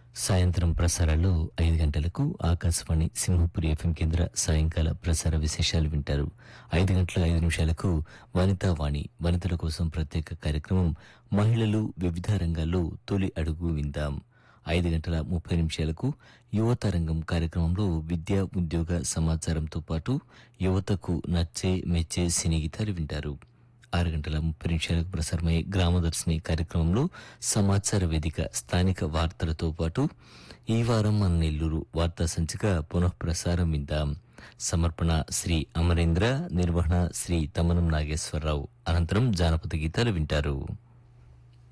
సాయంత్రం ప్రసారాల్లో ఐదు గంటలకు ఆకాశవాణి సింహపురి ఎఫ్ఎం కేంద్ర సాయంకాల ప్రసార విశేషాలు వింటారు ఐదు గంటల ఐదు నిమిషాలకు వనితా వాణి వనితల కోసం ప్రత్యేక కార్యక్రమం మహిళలు వివిధ రంగాల్లో తొలి అడుగు విందాం ఐదు గంటల ముప్పై నిమిషాలకు యువత రంగం కార్యక్రమంలో విద్యా ఉద్యోగ సమాచారంతో పాటు యువతకు నచ్చే మెచ్చే సినీ గీతాలు వింటారు ఆరు గంటల ముప్పై నిమిషాలకు ప్రసారమయ్యే గ్రామదర్శిని కార్యక్రమంలో సమాచార వేదిక స్థానిక వార్తలతో పాటు ఈ వారం మన నెల్లూరు వార్తా సంచిక పునః ప్రసారం విందాం సమర్పణ శ్రీ అమరేంద్ర నిర్వహణ శ్రీ తమనం నాగేశ్వరరావు అనంతరం జానపద గీతాలు వింటారు